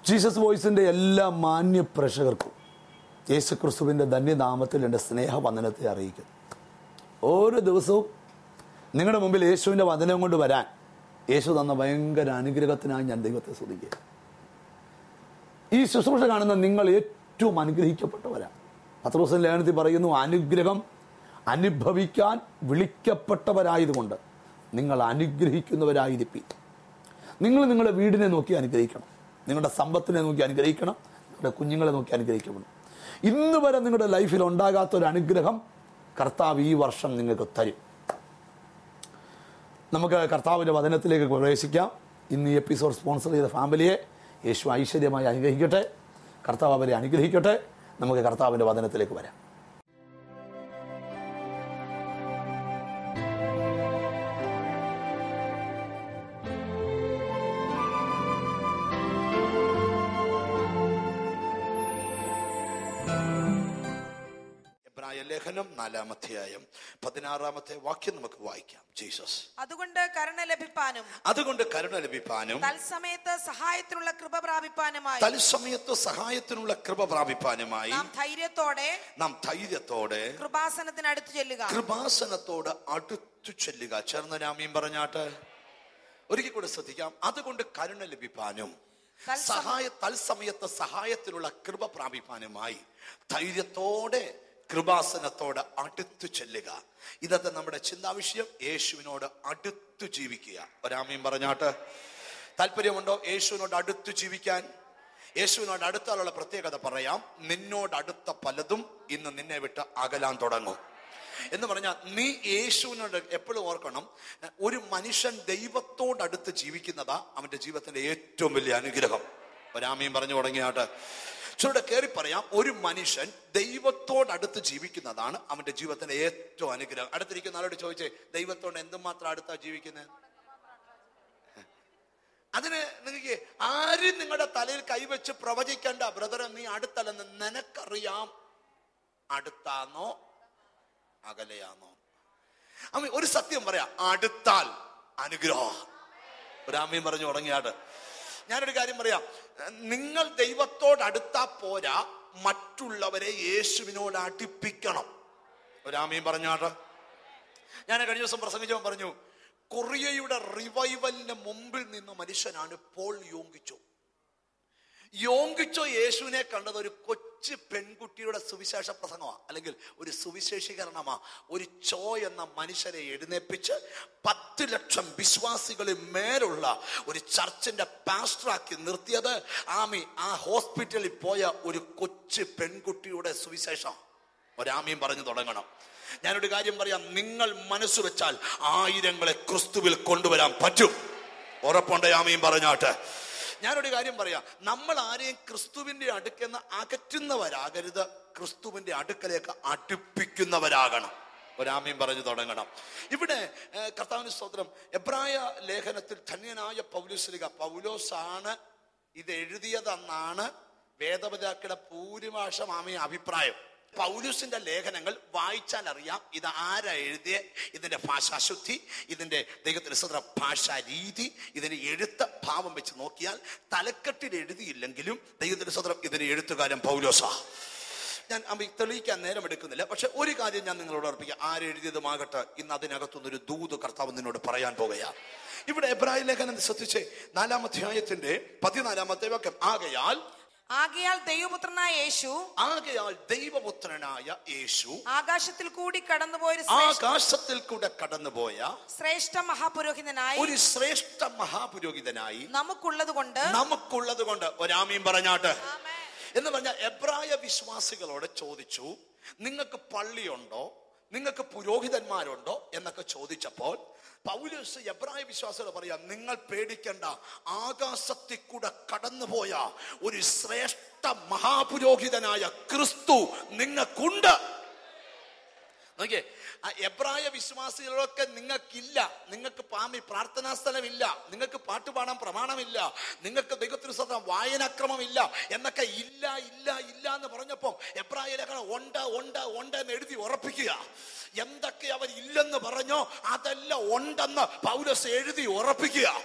Jesus വോയിസിൻ്റെ എല്ലാ മാന്യ പ്രേക്ഷകർക്കും യേശു ക്രിസ്തുവിൻ്റെ ധന്യനാമത്തിൽ എൻ്റെ സ്നേഹവന്ദനത്തെ അറിയിക്കുന്നു ഓരോ ദിവസവും നിങ്ങളുടെ മുമ്പിൽ യേശുവിൻ്റെ വചനം കൊണ്ട് വരാൻ യേശു തന്ന ഭയങ്കര അനുഗ്രഹത്തിനായി ഞാൻ ദൈവത്തെ സ്തുതിക്കുക ഈ ശുശ്രൂഷ കാണുന്ന നിങ്ങൾ ഏറ്റവും അനുഗ്രഹിക്കപ്പെട്ടവരാണ് പത്രോസൻ ലേഖനത്തിൽ പറയുന്നു അനുഗ്രഹം അനുഭവിക്കാൻ വിളിക്കപ്പെട്ടവരായതുകൊണ്ട് നിങ്ങൾ അനുഗ്രഹിക്കുന്നവരായിരിക്കും നിങ്ങൾ നിങ്ങളുടെ വീടിനെ നോക്കി അനുഗ്രഹിക്കണം നിങ്ങളുടെ സമ്പത്തിനെ നോക്കി അനുഗ്രഹിക്കണം നിങ്ങളുടെ കുഞ്ഞുങ്ങളെ നോക്കി അനുഗ്രഹിക്കണം ഇന്ന് വരെ നിങ്ങളുടെ ലൈഫിൽ ഉണ്ടാകാത്ത ഒരു അനുഗ്രഹം കർത്താവ് ഈ വർഷം നിങ്ങൾക്ക് തരും നമുക്ക് കർത്താവിൻ്റെ വചനത്തിലേക്ക് പ്രവേശിക്കാം ഇന്ന് ഈ എപ്പിസോഡ് സ്പോൺസർ ചെയ്ത ഫാമിലിയെ യേശു ഐശ്വര്യമായി അനുഗ്രഹിക്കട്ടെ കർത്താവ് അവരെ അനുഗ്രഹിക്കട്ടെ നമുക്ക് കർത്താവിൻ്റെ വചനത്തിലേക്ക് വരാം എബ്രായ ലേഖനം നാലാമധ്യായം പതിനാറാമത്തെ വാക്യം നമുക്ക് വായിക്കാം ജീസസ് അതുകൊണ്ട് കരുണ ലഭിപ്പാനും അതുകൊണ്ട് കരുണ ലഭിപ്പാനും തത്സമയത്ത് സഹായത്തിനുള്ള കൃപ പ്രാപിപ്പാനുമായി തത്സമയത്ത് സഹായത്തിനുള്ള കൃപ പ്രാപിപ്പാനുമായി നാം ധൈര്യത്തോടെ നാം ധൈര്യത്തോടെ കൃപാസനത്തിന് അടുത്ത് ചെല്ലുക കൃപാസനത്തോട് അടുത്തു ചെല്ലുക ചേർന്ന് രാമീം പറഞ്ഞാട്ട് ഒരിക്കൽ കൂടെ ശ്രദ്ധിക്കാം അതുകൊണ്ട് കരുണ ലഭിപ്പാനും തത്സമ- സഹായ തത്സമയത്ത് സഹായത്തിനുള്ള കൃപ പ്രാപിപ്പാനുമായി ധൈര്യത്തോടെ കൃപാസനത്തോട് അടുത്തു ചെല്ലുക ഇന്നത്തെ നമ്മുടെ ചിന്താവിഷയം യേശുവിനോട് അടുത്തു ജീവിക്കുക ഒരാമയും പറഞ്ഞാട്ട് താല്പര്യമുണ്ടോ യേശുവിനോട് അടുത്തു ജീവിക്കാൻ യേശുവിനോട് അടുത്താലുള്ള പ്രത്യേകത പറയാം നിന്നോട് അടുത്ത പലതും ഇന്ന് നിന്നെ വിട്ട് അകലാൻ തുടങ്ങും എന്ന് പറഞ്ഞാൽ നീ യേശുവിനോട് എപ്പോഴും ഓർക്കണം ഒരു മനുഷ്യൻ ദൈവത്തോടടുത്ത് ജീവിക്കുന്നതാ അവന്റെ ജീവിതത്തിന്റെ ഏറ്റവും വലിയ അനുഗ്രഹം ഒരാമയും പറഞ്ഞു തുടങ്ങിയാട്ട് ചൂടെ കയറി പറയാം ഒരു മനുഷ്യൻ ദൈവത്തോടടുത്ത് ജീവിക്കുന്നതാണ് അവന്റെ ജീവിതത്തിന്റെ ഏറ്റവും അനുഗ്രഹം അടുത്തിരിക്കുന്ന ആളോട് ചോദിച്ചേ ദൈവത്തോട് എന്തുമാത്രം അടുത്താ ജീവിക്കുന്നത് അതിന് നിങ്ങൾക്ക് ആരും നിങ്ങളുടെ തലയിൽ കൈവച്ച് പ്രവചിക്കേണ്ട ബ്രദറെ നീ അടുത്തല്ലെന്ന് നിനക്കറിയാം അടുത്താന്നോ അകലെയാന്നോ അമ്മ ഒരു സത്യം പറയാം അടുത്താൽ അനുഗ്രഹം ഒരാമ്മയും പറഞ്ഞു തുടങ്ങിയാട്ട് ഞാനൊരു കാര്യം പറയാം നിങ്ങൾ ദൈവത്തോട് അടുത്താ പോരാ മറ്റുള്ളവരെ യേശുവിനോട് അടുപ്പിക്കണം ഒരാമ്മയും പറഞ്ഞാട്ട് ഞാൻ കഴിഞ്ഞ ദിവസം പ്രസംഗിച്ചവൻ പറഞ്ഞു കൊറിയയുടെ റിവൈവലിന് മുമ്പിൽ നിന്ന മനുഷ്യനാണ് പോൾ യോങ്കിച്ചോ യോങ്കിച്ചോ യേശുവിനെ കണ്ടത് ഒരു കൊച്ചു പെൺകുട്ടിയുടെ സുവിശേഷ പ്രസംഗമാ അല്ലെങ്കിൽ ഒരു സുവിശേഷീകരണമാ ഒരു ചോ എന്ന മനുഷ്യരെ എഴുന്നേപ്പിച്ച് പത്ത് ലക്ഷം വിശ്വാസികളിൽ മേലുള്ള ഒരു ചർച്ചിന്റെ പാസ്റ്ററാക്കി നിർത്തിയത് ആമി ആ ഹോസ്പിറ്റലിൽ പോയ ഒരു കൊച്ചു പെൺകുട്ടിയുടെ സുവിശേഷം ഒരാമയും പറഞ്ഞു തുടങ്ങണം ഞാനൊരു കാര്യം പറയാം നിങ്ങൾ മനസ്സ് വെച്ചാൽ ആയിരങ്ങളെ ക്രിസ്തുവിൽ കൊണ്ടുവരാൻ പറ്റും ഉറപ്പുണ്ട് ആമയും പറഞ്ഞാട്ട് ഞാനൊരു കാര്യം പറയാം നമ്മൾ ആരെയും ക്രിസ്തുവിന്റെ അടുക്കെന്ന് അകറ്റുന്നവരാകരുത് ക്രിസ്തുവിന്റെ അടുക്കലേക്ക് അടുപ്പിക്കുന്നവരാകണം ഒരാമയും പറഞ്ഞു തുടങ്ങണം ഇവിടെ ഏഹ്, കർത്താവിന് സ്തോത്രം എബ്രായ ലേഖനത്തിൽ ധന്യനായ പൗലോസ്ലിക പൗലോസാണ് ഇത് എഴുതിയതെന്നാണ് വേദപിതാക്കളുടെ ഭൂരിഭാഷം ആമയ അഭിപ്രായം പൗലൂസിന്റെ ലേഖനങ്ങൾ വായിച്ചാൽ അറിയാം ഇത് ആരാ എഴുതിയ ഇതിന്റെ ഭാഷാശുദ്ധി ഇതിന്റെ ദൈവത്തിന്റെ സ്വതന്ത്ര ഭാഷാ രീതി ഇതിന്റെ എഴുത്ത ഭാവം വെച്ച് നോക്കിയാൽ തലക്കെട്ടിൽ എഴുതിയില്ലെങ്കിലും ദൈവത്തിന്റെ സ്വതന്ത്രം ഇതിന്റെ എഴുത്തുകാരൻ പൗലോസാ ഞാൻ അമ്മ തെളിയിക്കാൻ നേരം എടുക്കുന്നില്ല പക്ഷെ ഒരു കാര്യം ഞാൻ നിങ്ങളോട് ഓർപ്പിക്കാം ആരെഴുതിയതുമാകട്ടെ ഇന്ന് അതിനകത്തുനിന്നൊരു ദൂത് കർത്താവ് നിന്നോട് പറയാൻ പോകുകയാ ഇവിടെ എബ്രാഹിം ലേഖനം ശ്രദ്ധിച്ചേ നാലാം അധ്യായത്തിന്റെ പതിനാലാമത്തെ വാക്യം ആകയാൽ ആകയാൽ ദൈവപുത്രനായ യേശു ആകയാൽ ദൈവപുത്രനായ യേശു ആകാശത്തിൽ കൂടി കടന്നുപോയൊരു ശ്രേഷ്ഠ- ആകാശത്തിൽ കൂടെ കടന്നുപോയ ശ്രേഷ്ഠ മഹാപുരോഹിതനായി ഒരു ശ്രേഷ്ഠ മഹാപുരോഹിതനായി നമുക്കുള്ളത് കൊണ്ട് നമുക്കുള്ളത് കൊണ്ട് ഒരാമയും പറഞ്ഞാട്ട് എന്ന് പറഞ്ഞ എബ്രായ വിശ്വാസികളോട് ചോദിച്ചു നിങ്ങൾക്ക് പള്ളിയുണ്ടോ നിങ്ങൾക്ക് പുരോഹിതന്മാരുണ്ടോ എന്നൊക്കെ ചോദിച്ചപ്പോൾ പൗലോസ് എബ്രായ വിശ്വാസികളോട് പറയാം നിങ്ങൾ പേടിക്കണ്ട ആകാശത്തിൽ കൂടെ കടന്നുപോയ ഒരു ശ്രേഷ്ഠ മഹാപുരോഹിതനായ ക്രിസ്തു നിങ്ങൾക്കുണ്ട് നോക്കിയേ ആ എബ്രായ വിശ്വാസികളൊക്കെ നിങ്ങൾക്കില്ല നിങ്ങൾക്ക് പാമി പ്രാർത്ഥനാ സ്ഥലമില്ല നിങ്ങൾക്ക് പാട്ടുപാടാൻ പ്രമാണമില്ല നിങ്ങൾക്ക് ദൈവത്തിന് സ്വന്തം വായനാക്രമമില്ല എന്നൊക്കെ ഇല്ല ഇല്ല ഇല്ല എന്ന് പറഞ്ഞപ്പോ എബ്രായ ലേഖനം ഉണ്ട് ഉണ്ട് ഉണ്ട് എന്ന് എഴുതി ഉറപ്പിക്കുക എന്തൊക്കെ അവർ ഇല്ലെന്ന് പറഞ്ഞോ അതെല്ലാം ഉണ്ടെന്ന് പൗലസ് എഴുതി ഉറപ്പിക്കുക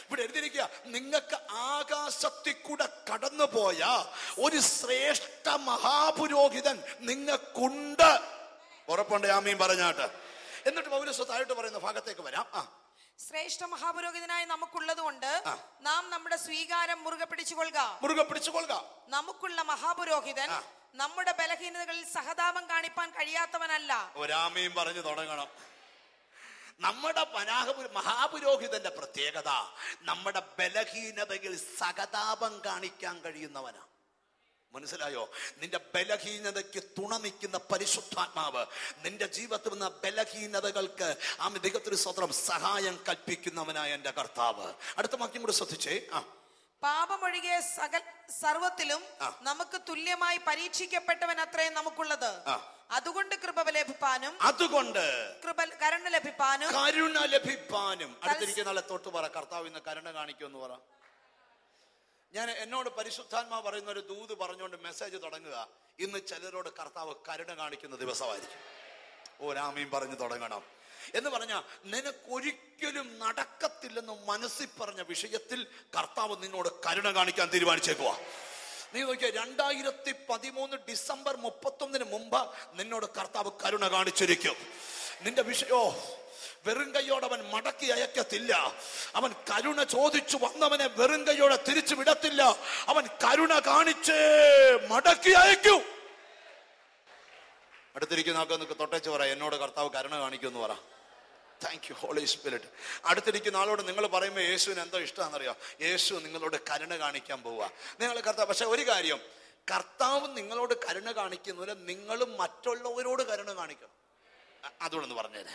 ഇവിടെ എഴുതിയിരിക്കുക നിങ്ങൾക്ക് ആകാശത്തിൽ കൂടെ കടന്നുപോയ ഒരു ശ്രേഷ്ഠ മഹാപുരോഹിതൻ നിങ്ങൾക്കുണ്ട് ഉറപ്പുണ്ട് ആമീൻ പറഞ്ഞാട്ട് എന്നിട്ട് പൗരസ്വ താഴോട്ട് പറയുന്ന ഭാഗത്തേക്ക് വരാം ആ ശ്രേഷ്ഠ മഹാപുരോഹിതനായി നമുക്കുള്ളത് കൊണ്ട് ആ. നാം നമ്മുടെ സ്വീകാരം മുറുകെ പിടിച്ചുകൊള്ളുക മുറുകെ പിടിച്ചുകൊള്ളുക നമുക്കുള്ള മഹാപുരോഹിതൻ ആ. നമ്മുടെ ബലഹീനതകളിൽ സഹതാപം കാണിപ്പാൻ കഴിയാത്തവനല്ല ഒരാമയും പറഞ്ഞു തുടങ്ങണം നമ്മുടെ മനാഹപുര മഹാപുരോഹിതന്റെ പ്രത്യേകത നമ്മുടെ ബലഹീനതയിൽ സഹതാപം കാണിക്കാൻ കഴിയുന്നവനാ മനസ്സിലായോ നിന്റെ ബലഹീനതയ്ക്ക് തുണ നിൽക്കുന്ന പരിശുദ്ധാത്മാവ് നിന്റെ ജീവിതത്തിൽ നിന്ന് ബലഹീനതകൾക്ക് ആ ദൈവത്തിന് സ്വത്രം സഹായം കൽപ്പിക്കുന്നവനായ എന്റെ കർത്താവ് അടുത്ത വാക്യം കൂടെ ശ്രദ്ധിച്ചേ ആ പാപമൊഴികെ സകൽ സർവത്തിലും ആ. നമുക്ക് തുല്യമായി പരീക്ഷിക്കപ്പെട്ടവൻ അത്രയും നമുക്കുള്ളത് ആ. അതുകൊണ്ട് കൃപ ലഭിപ്പാനും അതുകൊണ്ട് കൃപ കരുണ ലഭിപ്പാനും കരുണ ലഭിപ്പാനും അടുത്തിരിക്കുന്ന ആളെ തൊട്ട് പറ കർത്താവ് ഇന്ന് കരുണ കാണിക്കുമെന്ന് പറ ഞാൻ എന്നോട് പരിശുദ്ധാത്മാ പറയുന്ന ഒരു ദൂത് പറഞ്ഞുകൊണ്ട് മെസ്സേജ് തുടങ്ങുക ഇന്ന് ചിലരോട് കർത്താവ് കരുണ കാണിക്കുന്ന ദിവസമായിരിക്കും ഓ രാമീൻ പറഞ്ഞു തുടങ്ങണം എന്ന് പറഞ്ഞ നിനക്കൊരിക്കലും നടക്കത്തില്ലെന്ന് മനസ്സിൽ പറഞ്ഞ വിഷയത്തിൽ കർത്താവ് നിന്നോട് കരുണ കാണിക്കാൻ തീരുമാനിച്ചേക്കുവാ നീ നോക്കിയ രണ്ടായിരത്തി പതിമൂന്ന് ഡിസംബർ മുപ്പത്തൊന്നിന് മുമ്പ് നിന്നോട് കർത്താവ് കരുണ കാണിച്ചിരിക്കും നിന്റെ വിഷയോ വെറും കൈയോടെ അവൻ മടക്കി അയക്കത്തില്ല അവൻ കരുണ ചോദിച്ചു വന്നവനെ വെറും കൈയോടെ തിരിച്ചു വിടത്തില്ല അവൻ കരുണ കാണിച്ചേ മടക്കി അയക്കൂ അടുത്തിരിക്കുന്ന ആൾക്ക് നിനക്ക് തൊട്ടേച്ച് പറ എന്നോട് കർത്താവ് കരുണ കാണിക്കുമെന്ന് പറ താങ്ക് യു ഹോളി സ്പിരിറ്റ് അടുത്തിരിക്കുന്ന ആളോട് നിങ്ങൾ പറയുമ്പോൾ യേശുവിന് എന്തോ ഇഷ്ടമാണെന്നറിയാം യേശു നിങ്ങളോട് കരുണ കാണിക്കാൻ പോവുക നിങ്ങൾ കർത്താവ് പക്ഷെ ഒരു കാര്യം കർത്താവ് നിങ്ങളോട് കരുണ കാണിക്കുന്നതിന് നിങ്ങളും മറ്റുള്ളവരോട് കരുണ കാണിക്കണം അ- അതുകൊണ്ടൊന്ന് പറഞ്ഞേരെ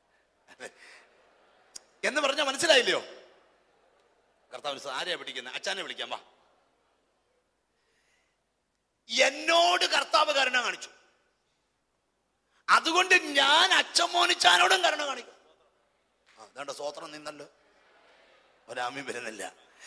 എന്ന് പറഞ്ഞാൽ മനസ്സിലായില്ലയോ കർത്താവിന് ആരെയാ പിടിക്കുന്നത് അച്ഛനെ വിളിക്കാം വാ എന്നോട് കർത്താവ് കരുണ കാണിച്ചു അതുകൊണ്ട് ഞാൻ അച്ഛമോനിച്ചാനോടും കരുണ കാണിക്കും ആ അതാണ്ട് സ്വോത്രം നിന്നല്ലോ ഒരാമ്യം വരുന്നില്ല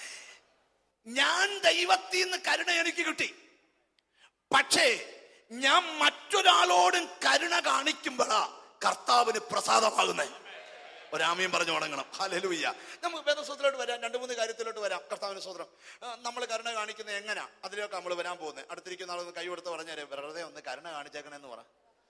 ഞാൻ ദൈവത്തിൽ നിന്ന് കരുണ എനിക്ക് കിട്ടി പക്ഷേ ഞാൻ മറ്റൊരാളോടും കരുണ കാണിക്കുമ്പോഴാ കർത്താവിന് പ്രസാദമാകുന്നേ ഒരാമയും പറഞ്ഞു തുടങ്ങണം ഹലലുയ്യ നമുക്ക് വേദസ്വത്തിലോട്ട് വരാം രണ്ട് മൂന്ന് കാര്യത്തിലോട്ട് വരാം കർത്താവിന് സ്വതന്ത്രം നമ്മൾ കരുണ കാണിക്കുന്നത് എങ്ങനെയാ അതിലേക്ക് നമ്മൾ വരാൻ പോകുന്നത് അടുത്തിരിക്കുന്ന ആളൊന്ന് കൈ കൊടുത്ത് പറഞ്ഞേരെ വെറുതെ ഒന്ന് കരുണ കാണിച്ചേക്കണെന്ന് പറ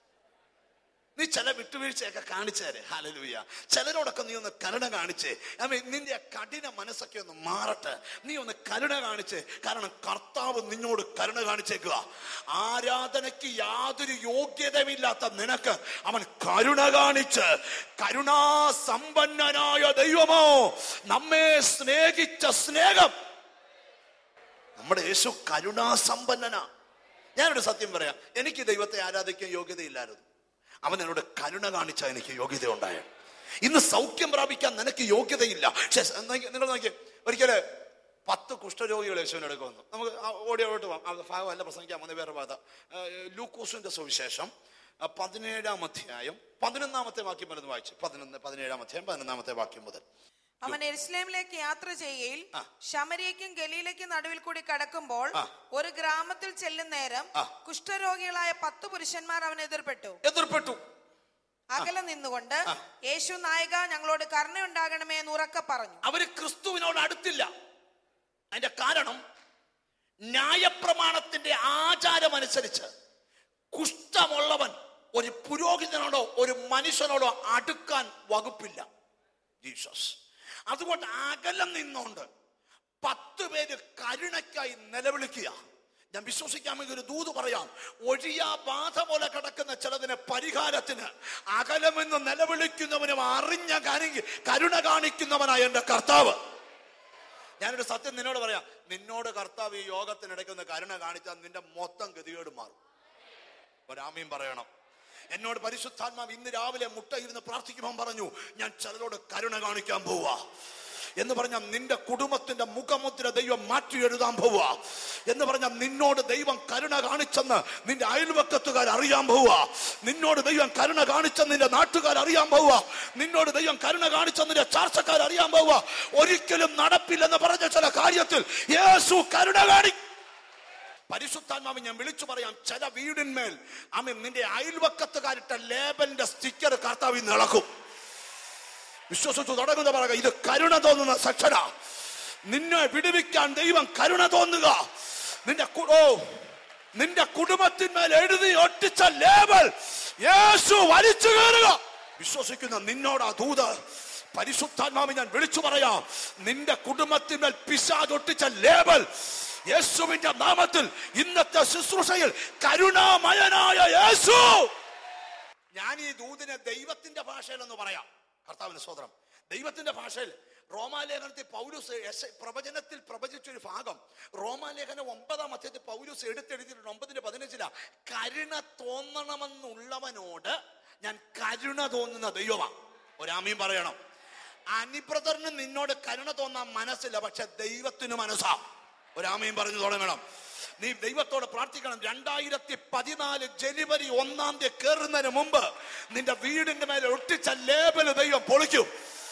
നീ ചില വിട്ടുവീഴ്ചയൊക്കെ കാണിച്ചേരെ ഹാലലൂയ ചിലരോടൊക്കെ നീ ഒന്ന് കരുണ കാണിച്ചേ I mean, നിന്റെ ആ കഠിന മനസ്സൊക്കെ ഒന്ന് മാറട്ടെ നീ ഒന്ന് കരുണ കാണിച്ചേ കാരണം കർത്താവ് നിന്നോട് കരുണ കാണിച്ചേക്കുക ആരാധനയ്ക്ക് യാതൊരു യോഗ്യതയുമില്ലാത്ത നിനക്ക് അവൻ കരുണ കാണിച്ച് കരുണാസമ്പന്നനായ ദൈവമോ നമ്മെ സ്നേഹിച്ച സ്നേഹം നമ്മുടെ യേശു കരുണാസമ്പന്നനാ ഞാനൊരു സത്യം പറയാം എനിക്ക് ദൈവത്തെ ആരാധിക്കാൻ യോഗ്യതയില്ലായിരുന്നു അവൻ എന്നോട് കരുണ കാണിച്ച എനിക്ക് യോഗ്യത ഉണ്ടായ ഇന്ന് സൗഖ്യം പ്രാപിക്കാൻ നിനക്ക് യോഗ്യതയില്ല പക്ഷേ നോക്കി- നിങ്ങൾ നോക്കി ഒരിക്കല് പത്ത് കുഷ്ഠരോഗികൾ യേശുവിനെ അടുക്ക വന്നു നമുക്ക് ആ ഓടി ഓട്ട് പോകാം ആ ഭാഗമല്ല പ്രസംഗിക്കാൻ വന്ന വേറെ ഭാഗം ലൂക്കോസിന്റെ സുവിശേഷം ആ, പതിനേഴാം അധ്യായം പതിനൊന്നാമത്തെ വാക്യം വരുന്ന വായിച്ചു പതിനൊന്ന് പതിനേഴാം അധ്യായം പതിനൊന്നാമത്തെ വാക്യം മുതൽ അവൻ എരുസലേമിലേക്ക് യാത്ര ചെയ്യയിൽ ആ. ശമരിയയ്ക്കും ഗലീലയ്ക്കും നടുവിൽ കൂടി കടക്കുമ്പോൾ ആ. ഒരു ഗ്രാമത്തിൽ ചെല്ലും നേരം ആ. കുഷ്ഠരോഗികളായ പത്ത് പുരുഷന്മാർ അവൻ എതിർപ്പെട്ടു എതിർപ്പെട്ടു അകലെ നിന്നുകൊണ്ട് ആ. യേശു നായക ഞങ്ങളോട് കരുണയുണ്ടാകണമേ എന്ന് ഉറക്കെ പറഞ്ഞു അവര് ക്രിസ്തുവിനോട് അടുത്തില്ല അതിന്റെ കാരണം ന്യായപ്രമാണത്തിന്റെ ആചാരമനുസരിച്ച് കുഷ്ഠമുള്ളവൻ ഒരു പുരോഹിതനോടോ ഒരു മനുഷ്യനോടോ അടുക്കാൻ വകുപ്പില്ല ജീസസ് അതുകൊണ്ട് അകലം നിന്നുകൊണ്ട് പത്ത് പേര് കരുണയ്ക്കായി നിലവിളിക്കുക ഞാൻ വിശ്വസിക്കാമെങ്കിൽ ഒരു ദൂത് പറയാം ഒഴിയാ ബാധ പോലെ കിടക്കുന്ന ചിലതിന് പരിഹാരത്തിന് അകലമെന്ന് നിലവിളിക്കുന്നവനും അറിഞ്ഞ കനി- കരുണ കാണിക്കുന്നവനായ എന്റെ കർത്താവ് ഞാനൊരു സത്യം നിന്നോട് പറയാം നിന്നോട് കർത്താവ് ഈ യോഗത്തിനിടയ്ക്ക് ഒന്ന് കരുണ കാണിച്ചാൽ നിന്റെ മൊത്തം ഗതികേട് മാറും ഒരാമയും പറയണം എന്നോട് പരിശുദ്ധാത്മാവ് ഇന്ന് രാവിലെ മുട്ട ഇരുന്ന് പ്രാർത്ഥിക്കുമ്പോൾ പറഞ്ഞു ഞാൻ ചിലരോട് കരുണ കാണിക്കാൻ പോവാ എന്ന് പറഞ്ഞാൽ നിന്റെ കുടുംബത്തിന്റെ മുഖമുദ്ര ദൈവം മാറ്റി എഴുതാൻ പോവാ എന്ന് പറഞ്ഞാൽ നിന്നോട് ദൈവം കരുണ കാണിച്ചെന്ന് നിന്റെ അയൽവക്കത്തുകാർ അറിയാൻ പോവാ നിന്നോട് ദൈവം കരുണ കാണിച്ചെന്ന് നിന്റെ നാട്ടുകാർ അറിയാൻ പോവാ നിന്നോട് ദൈവം കരുണ കാണിച്ചെന്ന് നിന്റെ ചാർച്ചക്കാർ അറിയാൻ പോവാ ഒരിക്കലും നടപ്പില്ലെന്ന് പറഞ്ഞ ചില കാര്യത്തിൽ യേശു കരുണ കാണി പരിശുദ്ധാത്മാവ് ഞാൻ വിളിച്ചു പറയാം ചില വീടിന്മേൽ ആമി നിന്റെ അയൽവക്കത്തുകാരിട്ട ലേബലിന്റെ സ്റ്റിക്കർ കർത്താവ് ഇന്ന് ഇളക്കും വിശ്വസിച്ചു തുടങ്ങുന്ന പറയുക ഇത് കരുണ തോന്നുന്ന സെക്ഷനാ നിന്നെ വിടുവിക്കാൻ ദൈവം കരുണ തോന്നുക നിന്റെ കു- ഓ നിന്റെ കുടുംബത്തിന്മേൽ എഴുതി ഒട്ടിച്ച ലേബൽ യേശു വലിച്ചു കയറുക വിശ്വസിക്കുന്ന നിന്നോടാ ദൂത് പരിശുദ്ധാത്മാവ് ഞാൻ വിളിച്ചു പറയാം നിന്റെ കുടുംബത്തിന്മേൽ പിശാചൊട്ടിച്ച ലേബൽ യേശുവിന്റെ നാമത്തിൽ ഇന്നത്തെ ശുശ്രൂഷയിൽ കരുണാമയനായ യേശു ഞാൻ ഈ ദൂതിനെ ദൈവത്തിന്റെ ഭാഷയിലെന്ന് പറയാം കർത്താവിന് സ്വതന്ത്രം ദൈവത്തിന്റെ ഭാഷയിൽ റോമാലേഖനത്തിൽ പൗലൂസ് യെശ- പ്രവചനത്തിൽ പ്രവചിച്ചൊരു ഭാഗം റോമാലേഖനം ഒമ്പതാം അധ്യായത്തിൽ പൗലൂസ് എടുത്തെഴുതിയിട്ടുണ്ട് ഒമ്പതിന്റെ പതിനഞ്ചില കരുണ തോന്നണമെന്നുള്ളവനോട് ഞാൻ കരുണ തോന്നുന്ന ദൈവമാ ഒരാമയും പറയണം അനിബ്രദറിന് നിന്നോട് കരുണ തോന്നാൻ മനസ്സില്ല പക്ഷെ ദൈവത്തിന് മനസ്സാ ഒരാമയും പറഞ്ഞു തുടങ്ങണം നീ ദൈവത്തോട് പ്രാർത്ഥിക്കണം രണ്ടായിരത്തി പതിനാല് ജനുവരി ഒന്നാം തീയതി കയറുന്നതിന് മുമ്പ് നിന്റെ വീടിന്റെ മേലെ ഒട്ടിച്ച ലേബല് ദൈവം പൊളിക്കും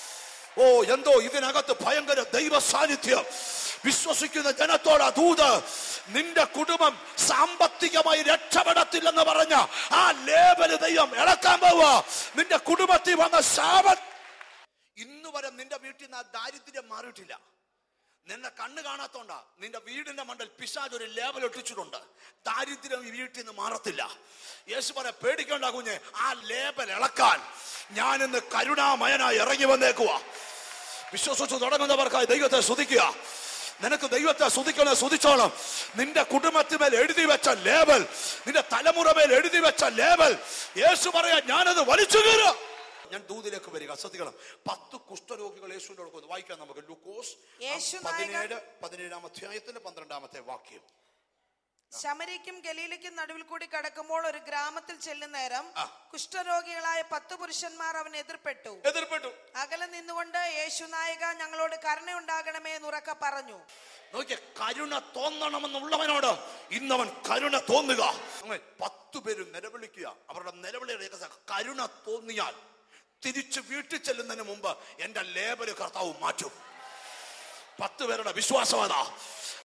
ഓ എന്തോ ഇതിനകത്ത് ഭയങ്കര ദൈവ സാന്നിധ്യം വിശ്വസിക്കുന്ന ജനത്തോട് ദൂത് നിന്റെ കുടുംബം സാമ്പത്തികമായി രക്ഷപ്പെടത്തില്ലെന്ന് പറഞ്ഞ ആ ലേബല് ദൈവം ഇളക്കാൻ പോവുക നിന്റെ കുടുംബത്തിൽ വന്ന ശാപം ഇന്ന് വരെ നിന്റെ വീട്ടിൽ നിന്ന് ആ ദാരിദ്ര്യം മാറിയിട്ടില്ല നിന്നെ കണ്ണ് കാണാത്തോണ്ടാ നിന്റെ വീടിന്റെ മണ്ടൽ പിശാജ് ഒരു ലേബൽ ഒട്ടിച്ചിട്ടുണ്ട് ദാരിദ്ര്യം ഈ വീട്ടിൽ നിന്ന് മാറത്തില്ല യേശു പറ പേടിക്കേണ്ട കുഞ്ഞെ ആ ലേബൽ ഇളക്കാൻ ഞാൻ ഇന്ന് കരുണാമയനായി ഇറങ്ങി വന്നേക്കുവാ വിശ്വസിച്ചു തുടങ്ങുന്നവർക്കായി ദൈവത്തെ സ്തുതിക്കുക നിനക്ക് ദൈവത്തെ സ്തുതിക്കണേ സ്തുതിച്ചോണം നിന്റെ കുടുംബത്തിന്മേൽ എഴുതി വെച്ച ലേബൽ നിന്റെ തലമുറ മേൽ എഴുതി വെച്ച ലേബൽ യേശു പറയാ ഞാനത് വലിച്ചു കയറുക ഞാൻ ദൂതിലേക്ക് വരിക ശ്രദ്ധിക്കണം പത്ത് കുഷ്ഠരോഗികൾ യേശുവിന്റെ കൊടുക്കുന്നു വായിക്കാം നമുക്ക് ലൂക്കോസ് യേശു പതിനേഴ് പതിനേഴാം അധ്യായത്തിന്റെ പന്ത്രണ്ടാമത്തെ വാക്യം ശമരിക്കും ഗലീലയ്ക്കും നടുവിൽ കൂടി കടക്കുമ്പോൾ ഒരു ഗ്രാമത്തിൽ ചെല്ലുന്ന നേരം ആ. കുഷ്ഠരോഗികളായ പത്ത് പുരുഷന്മാർ അവൻ എതിർപ്പെട്ടു എതിർപ്പെട്ടു അകലെ നിന്നുകൊണ്ട് യേശു നായക ഞങ്ങളോട് കരുണയുണ്ടാകണമേ എന്ന് ഉറക്കെ പറഞ്ഞു നോക്കിയ കരുണ തോന്നണമെന്നുള്ളവനോട് ഇന്നവൻ കരുണ തോന്നുക അങ്ങനെ പത്തു പേരും നിലവിളിക്കുക അവരുടെ നിലവിളിയുടെ രഹസ്യം കരുണ തോന്നിയാൽ തിരിച്ച് വീട്ടിൽ ചെല്ലുന്നതിന് മുമ്പ് എന്റെ ലേബല് കർത്താവ് മാറ്റും പത്ത് പേരുടെ വിശ്വാസം അതാ